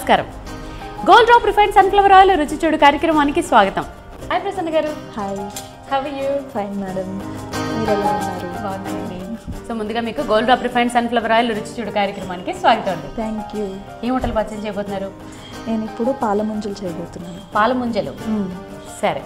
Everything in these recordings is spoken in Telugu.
నమస్కారం Gold Drop refine sunflower oil రుచి చూడు కార్యక్రమానికి స్వాగతం hi Prasanna garu hi how you fine madam మీరు ఎలా ఉన్నారు బాగున్నానండి సో ముందుగా మీకు Gold Drop refine sunflower oil రుచి చూడు కార్యక్రమానికి స్వాగతం అండి థ్యాంక్ యూ ఏ వంటలు పరిచయం చేయబోతున్నారు నేను ఇప్పుడు పాల ముంజలు చేయబోతున్నాను పాల ముంజలు సరే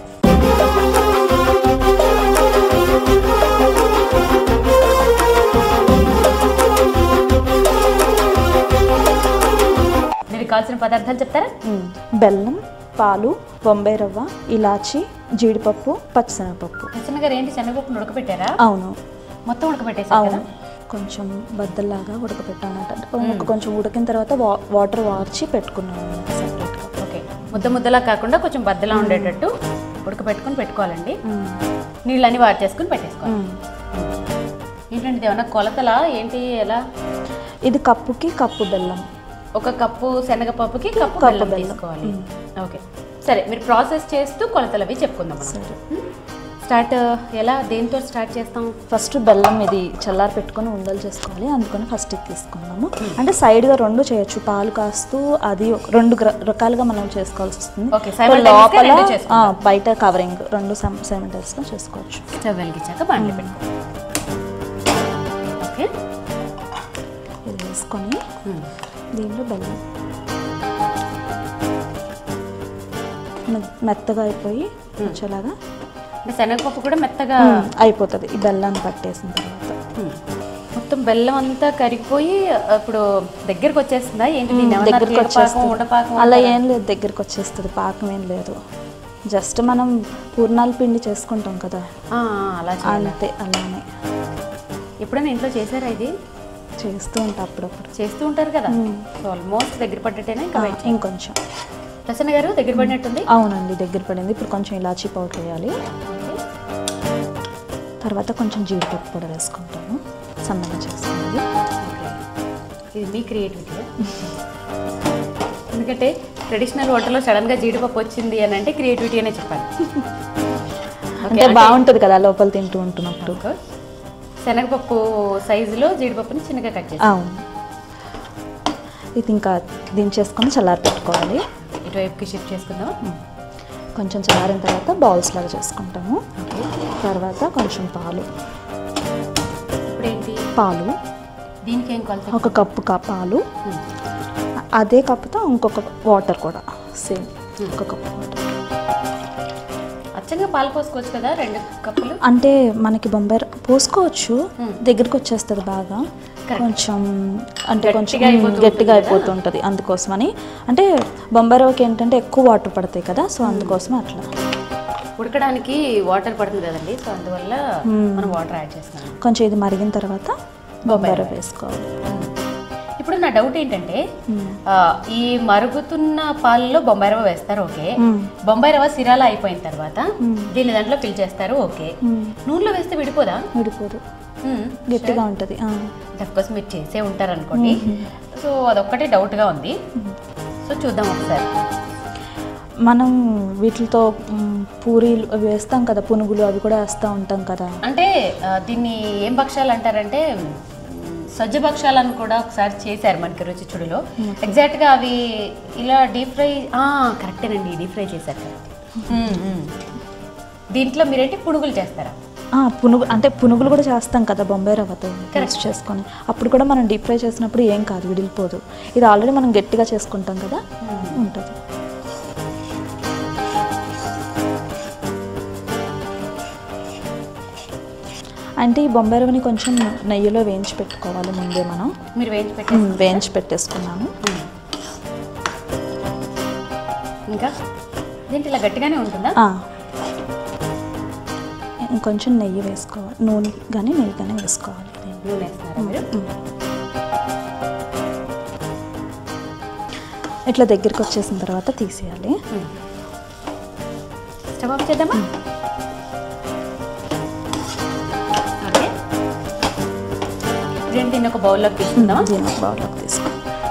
మీరు కావాల్సిన పదార్థాలు చెప్తారా మ్మ్. బెల్లం పాలు బొంబాయి రవ్వ ఇలాచి జీడిపప్పు పచ్చిశనగపప్పు ప్రసన్న గారు ఏంటి శనగపప్పును ఉడకబెట్టారా అవును మొత్తం ఉడకబెట్టేసారు కదా అవును కొంచెం బద్దల్లాగా ఉడకపెట్టానట ఒక కొంచెం ఉడికిన తర్వాత వా వాటర్ వార్చి పెట్టుకున్నాను సెపరేట్గా ఓకే ముద్ద ముద్దలా కాకుండా కొంచెం బద్దలా ఉండేటట్టు ఉడకబెట్టుకుని పెట్టుకోవాలండి నీళ్ళని వాడి చేసుకుని పెట్టేసుకోవాలి ఏంటంటే ఇది ఏమన్నా కొలతలా ఏంటి ఎలా ఇది కప్పుకి కప్పు బెల్లం ఒక కప్పు శనగపప్పుకి కప్పు కప్పు బెల్లం బెల్లం. తీసుకోవాలి ఓకే సరే మీరు ప్రాసెస్ చేస్తూ కొలతలు అవి చెప్పుకుందాం మనం సరే స్టార్ట్ ఎలా దేంతో స్టార్ట్ చేస్తాం ఫస్ట్ బెల్లం ఇది చల్లారి పెట్టుకొని ఉండలు చేసుకోవాలి అందుకని ఫస్ట్ ఇది తీసుకున్నాము అంటే సైడ్గా రెండు చేయొచ్చు పాలు కాస్తూ అది ఒక- రెండు గ్ర- రకాలుగా మనం చేసుకోవాల్సి వస్తుంది Okay, సో simultaneous గా లోపల రెండు చేసుకుంటాం. ఆ, బయట కవరింగ్ రెండు సెమెంటర్స్గా చేసుకోవచ్చు స్టవ్ వెలిగించాక బాండ్లీ పెట్టుకో ఓకే ఇది వేసుకొని దీనిలో బెల్లం మె- మెత్తగా అయిపోయి వచ్చేలాగా అంటే శనగపప్పు కూడా మెత్తగా అయిపోతుంది ఈ బెల్లాన్ని పట్టేసిన తర్వాత హ్మ్. మొత్తం బెల్లం అంతా కరిగిపోయి ఇప్పుడు దగ్గరకు వచ్చేస్తుందా ఏంటి దీన్ని ఏమన్నా దగ్గరికి తీగపాకం, వచ్చేస్తుంది ఉండపాకం అలా ఏం లేదు దగ్గరికి వచ్చేస్తుంది పాకం ఏం లేదు జస్ట్ మనం పూర్ణాల పిండి చేసుకుంటాం కదా ఆ, ఆ, అలా చేయాలి అంతే అలానే ఎప్పుడైనా ఇంట్లో చేశారా ఇది చేస్తూ ఉంటా అప్పుడప్పుడు చేస్తూ ఉంటారు కదా సో ఆల్మోస్ట్ దగ్గర పడ్డట్టేనా ఇంకా ఆ, వెయిట్ ఇంకొంచెం ప్రసన్న గారు దగ్గర పడినట్టుంది అవునండి దగ్గర పడింది ఇప్పుడు కొంచెం ఇలాచీ పౌడర్ వేయాలి తర్వాత కొంచెం జీడిపప్పు కూడా వేసుకుంటాము సన్నగా చేసుకోవాలి ఓకే. ఇది మీ క్రియేటివిటీ ఎందుకంటే ట్రెడిషనల్ వంటలో సడన్ గా జీడిపప్పు వచ్చింది అని అంటే క్రియేటివిటీ అనే చెప్పాలి అంటే బాగుంటుంది కదా లోపల తింటూ ఉంటున్నప్పుడు ఓకే. శనగపప్పు సైజులో జీడిపప్పుని చిన్నగా కట్ చేసి అవును ఇది ఇంకా దించేసుకొని చల్లారి పెట్టుకోవాలి ఇటువైపుకి షిఫ్ట్ చేసుకుందాం కొంచెం చల్లారిన తర్వాత బౌల్స్ లాగా చేసుకుంటాము ఓకే తర్వాత కొంచెం పాలు ఇప్పుడు ఏంటి పాలు దీనికి ఏం కొలత ఒక కప్పు కా పాలు హ్మ్. అదే కప్పుతో ఇంకొక వాటర్ కూడా సేమ్ ఒక కప్పు వాటర్ అచ్చంగా పాలు పోసుకోవచ్చు కదా రెండు కప్పులు అంటే మనకి బొంబాయి ర- పోసుకోవచ్చు దగ్గరికి వచ్చేస్తుంది బాగా కొంచెం అంటే కొంచెం గట్టిగా అయిపోతూ గట్టిగా అయిపోతుంటుంది అందుకోసమని అంటే బొంబాయి రవ్వకి ఏంటంటే ఎక్కువ వాటర్ పడతాయి కదా సో అందుకోసం అట్లా ఉడకడానికి వాటర్ పడుతుంది కదండి సో అందువల్ల మనం వాటర్ యాడ్ చేస్తున్నాం కొంచెం ఇది మరిగిన తర్వాత బొంబాయి రవ్వ వేసుకోవాలి ఇప్పుడు నా డౌట్ ఏంటంటే ఆ, ఈ మరుగుతున్న పాలలో బొంబాయి రవ్వ వేస్తారు ఓకే బొంబాయి రవ్వ సిరాలా అయిపోయిన తర్వాత దీన్ని దాంట్లో ఫిల్ చేస్తారు ఓకే నూనెలో వేస్తే విడిపోదా విడిపోదు గట్టిగా ఉంటుంది కోర్స్ మీరు చేసే ఉంటారు అనుకోండి సో అదొక్కటే డౌట్గా ఉంది సో చూద్దాం ఒకసారి మనం వీటితో మ్, పూరీలు అవి వేస్తాం కదా పునుగులు అవి కూడా వేస్తూ ఉంటాం కదా అంటే ఆ, దీన్ని ఏం భక్షాలు అంటారంటే మ్, సజ్జ భక్షాలను కూడా ఒకసారి చేశారు మనకి రుచి చుడులో ఎగ్జాక్ట్గా అవి ఇలా డీప్ ఫ్రై కరెక్టేనండి డీప్ ఫ్రై చేశారు correct. మ్, మ్. దీంట్లో మీరేంటి పునుగులు చేస్తారా ఆ, పునుగు అంటే పునుగులు కూడా చేస్తాం కదా బొంబాయి రవ్వతో పేస్ట్ చేసుకొని అప్పుడు కూడా మనం డీప్ ఫ్రై చేసినప్పుడు ఏం కాదు విడిలిపోదు ఇది ఆల్రెడీ మనం గట్టిగా చేసుకుంటాం కదా ఉంటుంది అంటే ఈ బొంబాయి రవ్వని కొంచెం నెయ్యిలో వేయించి పెట్టుకోవాలి ముందే మనం మీరు వేయించి పెట్టి మ్, వేయించి పెట్టేసుకున్నాము ఇంకా దీంట్లో ఇలా గట్టిగానే ఉంటుందా ఆ. ఇంకొంచెం నెయ్యి వేసుకోవాలి నూనె కానీ నెయ్యి కానీ వేసుకోవాలి నూనె వేస్తున్నారా మీరు ఇట్లా దగ్గరికి వచ్చేసిన తర్వాత తీసేయాలి స్టవ్ ఆఫ్ చేద్దామా ఓకే ఇప్పుడు దీన్ని ఒక బౌల్లోకి తీసుకుందామా దీన్ని ఒక బౌల్లోకి తీసుకో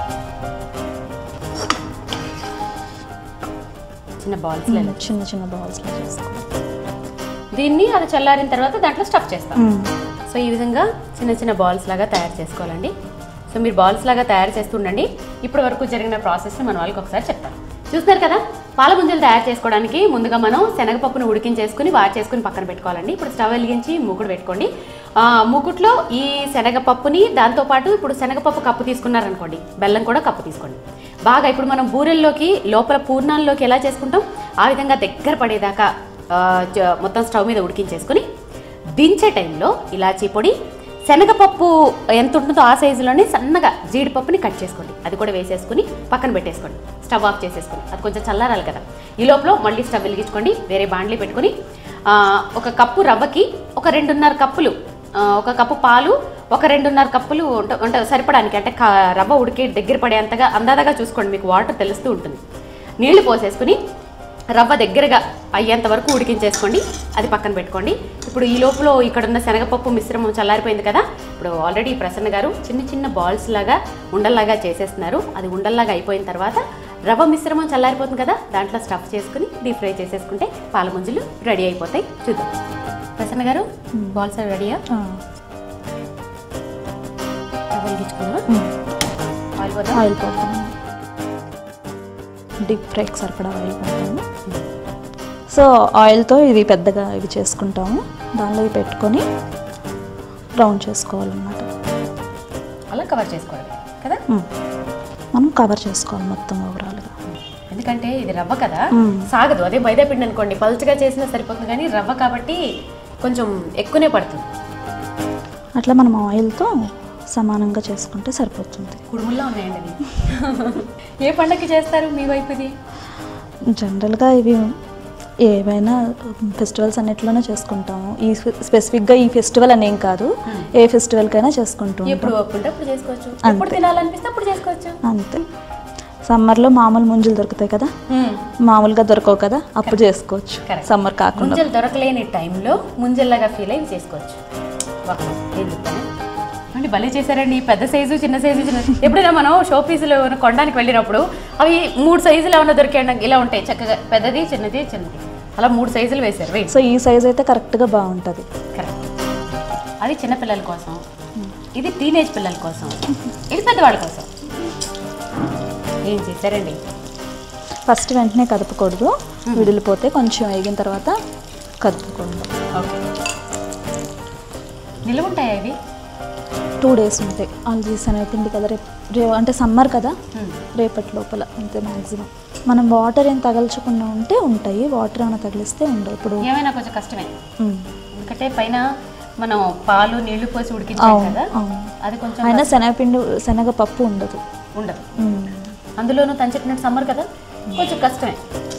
చిన్న బాల్స్ చిన్న చిన్న బౌల్స్లో చేసుకోవాలి దీన్ని అది చల్లారిన తర్వాత దాంట్లో స్టఫ్ చేస్తాం సో ఈ విధంగా చిన్న చిన్న బాల్స్ లాగా తయారు చేసుకోవాలండి సో మీరు బాల్స్ లాగా తయారు చేస్తుండండి ఇప్పటి వరకు జరిగిన ప్రాసెస్ని మన వాళ్ళకి ఒకసారి చెప్తాను చూస్తున్నారు కదా పాల ముంజలు తయారు చేసుకోవడానికి ముందుగా మనం శనగపప్పును ఉడికించేసుకుని వార్ చేసుకుని పక్కన పెట్టుకోవాలండి ఇప్పుడు స్టవ్ వెలిగించి మూకుడు పెట్టుకోండి ఆ, మూకుట్లో ఈ శనగపప్పుని దాంతోపాటు ఇప్పుడు శనగపప్పు కప్పు తీసుకున్నారనుకోండి బెల్లం కూడా కప్పు తీసుకోండి బాగా ఇప్పుడు మనం బూరెల్లోకి లోపల పూర్ణాల్లోకి ఎలా చేసుకుంటాం ఆ విధంగా దగ్గర పడేదాకా ఆ, జ- మొత్తం స్టవ్ మీద ఉడికించేసుకుని దించే టైంలో ఇలాచీ పొడి శనగపప్పు ఎంత ఉంటుందో ఆ సైజులోనే సన్నగా జీడిపప్పుని కట్ చేసుకోండి అది కూడా వేసేసుకుని పక్కన పెట్టేసుకోండి స్టవ్ ఆఫ్ చేసేసుకుని అది కొంచెం చల్లారాలి కదా ఈ లోపల మళ్ళీ స్టవ్ వెలిగించుకోండి వేరే బాండ్లీ పెట్టుకుని ఆ, ఒక కప్పు రవ్వకి ఒక రెండున్నర కప్పులు ఆ, ఒక కప్పు పాలు ఒక రెండున్నర కప్పులు ఉంట- అంటే సరిపడానికి అంటే క- రవ్వ ఉడికి దగ్గర పడేంతగా అందాదగా చూసుకోండి మీకు వాటర్ తెలుస్తూ ఉంటుంది నీళ్లు పోసేసుకుని రవ్వ దగ్గరగా అయ్యేంత వరకు ఉడికించేసుకోండి అది పక్కన పెట్టుకోండి ఇప్పుడు ఈ లోపల ఇక్కడ ఉన్న శనగపప్పు మిశ్రమం చల్లారిపోయింది కదా ఇప్పుడు ఆల్రెడీ ప్రసన్న గారు చిన్న చిన్న బాల్స్ లాగా ఉండల్లాగా చేసేస్తున్నారు అది ఉండల్లాగా అయిపోయిన తర్వాత రవ్వ మిశ్రమం చల్లారిపోతుంది కదా దాంట్లో స్టఫ్ చేసుకుని డీప్ ఫ్రై చేసేసుకుంటే పాల ముంజులు రెడీ అయిపోతాయి చూద్దాం ప్రసన్న గారు బాల్స్ రెడీయా ఆ, రవ్వ వెలిగించుకుందామా ఉమ్. ఆయిల్ పోద్దాం ఆయిల్ పోతాము డీప్ ఫ్రైకి సరిపడా ఆయిల్ పోతాము సో ఆయిల్తో ఇవి పెద్దగా ఇవి చేసుకుంటాము దానిలో ఇవి పెట్టుకొని రౌండ్ చేసుకోవాలన్నమాట అలా కవర్ చేసుకోవాలి కదా ఉమ్. మనం కవర్ చేసుకోవాలి మొత్తం ఓవరాల్గా ఎందుకంటే ఇది రవ్వ కదా మ్మ్. సాగదు అదే మైదా పిండి అనుకోండి పలుచగా చేసినా సరిపోతుంది కానీ రవ్వ కాబట్టి కొంచెం ఎక్కువనే పడుతుంది అట్లా మనం ఆయిల్తో సమానంగా చేసుకుంటే సరిపోతుంది కుడుముల్లో ఉన్నాయండి అవి ఏ పండగకి చేస్తారు మీ వైపు ఇది జనరల్గా ఇవి ఏవైనా ఫెస్టివల్స్ అన్నిట్లోనే చేసుకుంటాము ఈ స్పెసిఫిక్గా ఈ ఫెస్టివల్ అనేం కాదు ఏ ఫెస్టివల్కైనా చేసుకుంటూ ఉంటాం ఎప్పుడు ఒప్పుకుంటే అప్పుడు చేసుకోవచ్చు ఎప్పుడు తినాలనిపిస్తే అప్పుడు చేసుకోవచ్చు అంతే సమ్మర్లో మామూలు ముంజులు దొరుకుతాయి కదా మామూలుగా దొరకవు కదా అప్పుడు చేసుకోవచ్చు Correct. సమ్మర్ కాకుండా ముంజలు దొరకలేని టైంలో ముంజల్లాగా ఫీల్ అయ్యి చేసుకోవచ్చు వాహ్, ఏం చెప్తాను అంటే భలే చేశారండి పెద్ద సైజు చిన్న సైజు చిన్న ఎప్పుడైనా మనం షో పీసులు కొనడానికి వెళ్ళినప్పుడు అవి మూడు సైజులు ఏమైనా దొరికాయండి ఇలా ఉంటాయి చక్కగా పెద్దది చిన్నది చిన్నది అలా మూడు సైజులు వేశారు వెయిట్ సో ఈ సైజ్ అయితే కరెక్ట్గా బాగుంటుంది కరెక్ట్ అది చిన్న పిల్లల కోసం ఇది టీనేజ్ పిల్లల కోసం ఇది పెద్దవాళ్ళ కోసం ఏం చేశారండి ఫస్ట్ వెంటనే కదపకూడదు విడిలిపోతే కొంచెం వేగిన తర్వాత కదుపుకోండి ఓకే నిలువ ఉంటాయా ఇవి టూ డేస్ ఉంటాయి వాళ్ళు చేసాను పిండి కదా రేపు రే అంటే సమ్మర్ కదా రేపటి లోపల అంతే మ్యాక్సిమం మనం వాటర్ ఏం తగల్చకుండా ఉంటే ఉంటాయి వాటర్ ఏమైనా తగిలిస్తే ఉండవు ఇప్పుడు ఏమైనా కొంచెం కష్టమే ఉమ్. ఎందుకంటే పైన మనం పాలు నీళ్లు పోసి ఉడికించాం అవును, కదా అవును. అది కొంచెం అయినా శనగపిండి శనగపప్పు ఉండదు ఉండదు ఉమ్. అందులోనూ తంచెట్టినట్టు సమ్మర్ కదా కొంచెం కష్టమే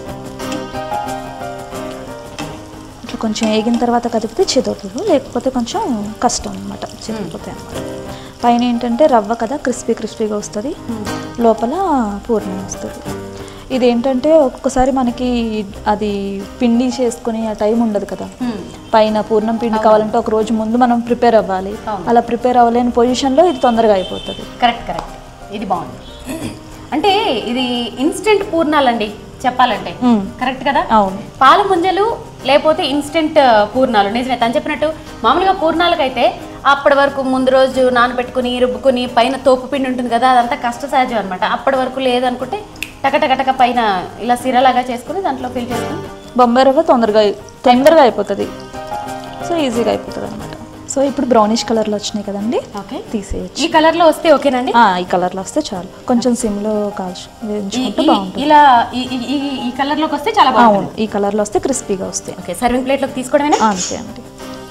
ఇట్లా కొంచెం వేగిన తర్వాత కదిపితే చెదవుతుంది లేకపోతే కొంచెం కష్టం అనమాట చెదిరిపోతాయి అనమాట పైన ఏంటంటే రవ్వ కదా క్రిస్పీ క్రిస్పీగా వస్తుంది లోపల పూర్ణం వస్తుంది ఇది ఏంటంటే ఒక్కొక్కసారి మనకి అది పిండి చేసుకునే ఆ టైం ఉండదు కదా హ్మ్. పైన పూర్ణం పిండి కావాలంటే ఒక రోజు ముందు మనం ప్రిపేర్ అవ్వాలి అవును. అలా ప్రిపేర్ అవ్వలేని పొజిషన్లో ఇది తొందరగా అయిపోతుంది కరెక్ట్ కరెక్ట్ ఇది బాగుంది అంటే ఇది ఇన్స్టెంట్ పూర్ణాలండి చెప్పాలంటే మ్మ్. కరెక్ట్ కదా అవును పాల ముంజలు లేకపోతే ఇన్స్టెంట్ పూర్ణాలు నిజమే తను చెప్పినట్టు మామూలుగా పూర్ణాలకైతే అప్పటి వరకు ముందు రోజు నానబెట్టుకుని రుబ్బుకుని పైన తోపు పిండి ఉంటుంది కదా అదంతా కష్ట సహజం అనమాట అప్పటి వరకు లేదనుకుంటే టకటకటక పైన ఇలా సిరలాగా చేసుకుని దాంట్లో ఫిల్ చేసుకుని బొంబాయి రవ్వ తొందరగా తొందరగా అయిపోతుంది సో ఈజీగా అయిపోతుంది అనమాట సో ఇప్పుడు బ్రౌనిష్ కలర్లో వచ్చినాయి కదండి ఓకే తీసేయచ్చు ఈ కలర్లో వస్తే ఓకేనండి ఆ, ఈ కలర్లో వస్తే చాలు కొంచెం సిమ్లో కాల్చు ఈ- వేయించుకుంటే ఈ- బాగుంటుంది ఇలా ఈ- ఈ- ఈ- ఈ కలర్లోకి వస్తే చాలా అవును బాగుంటుంది ఈ కలర్లో వస్తే క్రిస్పీగా వస్తాయి ఓకే సర్వింగ్ ప్లేట్లోకి తీసుకోవడమేనా అంతే అండి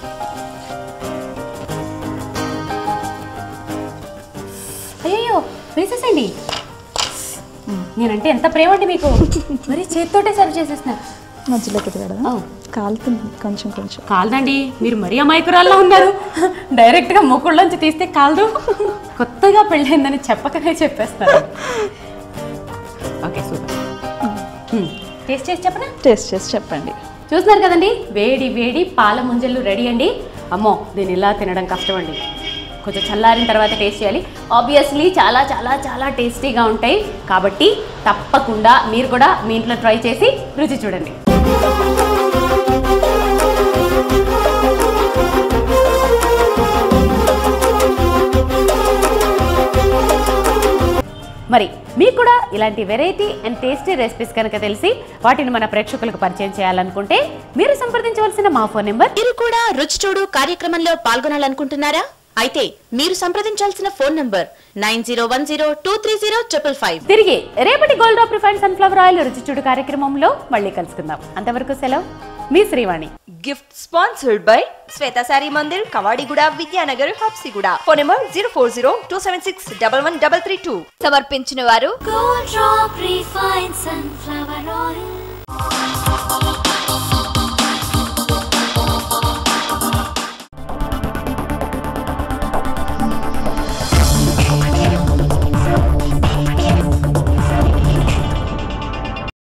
అయ్యో వేసేసండి నేనంటే ఎంత ప్రేమ అండి మీకు మరి చేతితోటే సర్వ్ చేసేస్తున్నారు మధ్యలో కుదిరాడు అవును. కాలుతుంది కొంచెం కొంచెం కాలదండి మీరు మరీ అమాయకురాల్లో ఉన్నారు డైరెక్ట్గా మూకుళ్ళలోంచి తీస్తే కాలదు కొత్తగా పెళ్ళైందని చెప్పకనే చెప్పేస్తారు ఓకే సూపర్ టేస్ట్ చేసి చెప్పనా టేస్ట్ చేసి చెప్పండి చూస్తున్నారు కదండి వేడి వేడి పాల ముంజలు రెడీ అండి అమ్మో దీన్ని ఇలా తినడం కష్టం అండి కొంచెం చల్లారిన తర్వాత టేస్ట్ చేయాలి ఆబ్వియస్లీ చాలా చాలా చాలా టేస్టీగా ఉంటాయి కాబట్టి తప్పకుండా మీరు కూడా మీ ఇంట్లో ట్రై చేసి రుచి చూడండి మరి మీకు కూడా ఇలాంటి వెరైటీ అండ్ టేస్టీ రెసిపీస్ కనుక తెలిసి వాటిని మన ప్రేక్షకులకు పరిచయం చేయాలనుకుంటే మీరు సంప్రదించవలసిన మా ఫోన్ నెంబర్ మీరు కూడా రుచి చూడు కార్యక్రమంలో పాల్గొనాలనుకుంటున్నారా అయితే మీరు సంప్రదించాల్సిన phone number nine zero one zero two three zero triple five తిరిగి రేపటి Gold Drop refine sunflower oil రుచి చూడు కార్యక్రమంలో మళ్ళీ కలుసుకుందాం అంతవరకు సెలవు మీ Srivani gift sponsored by Swetha sari Mandir Kavadiguda Vidyanagar Habsiguda phone number zero four zero two seven six double one double three two సమర్పించిన వారు Gold drop refined sunflower oil.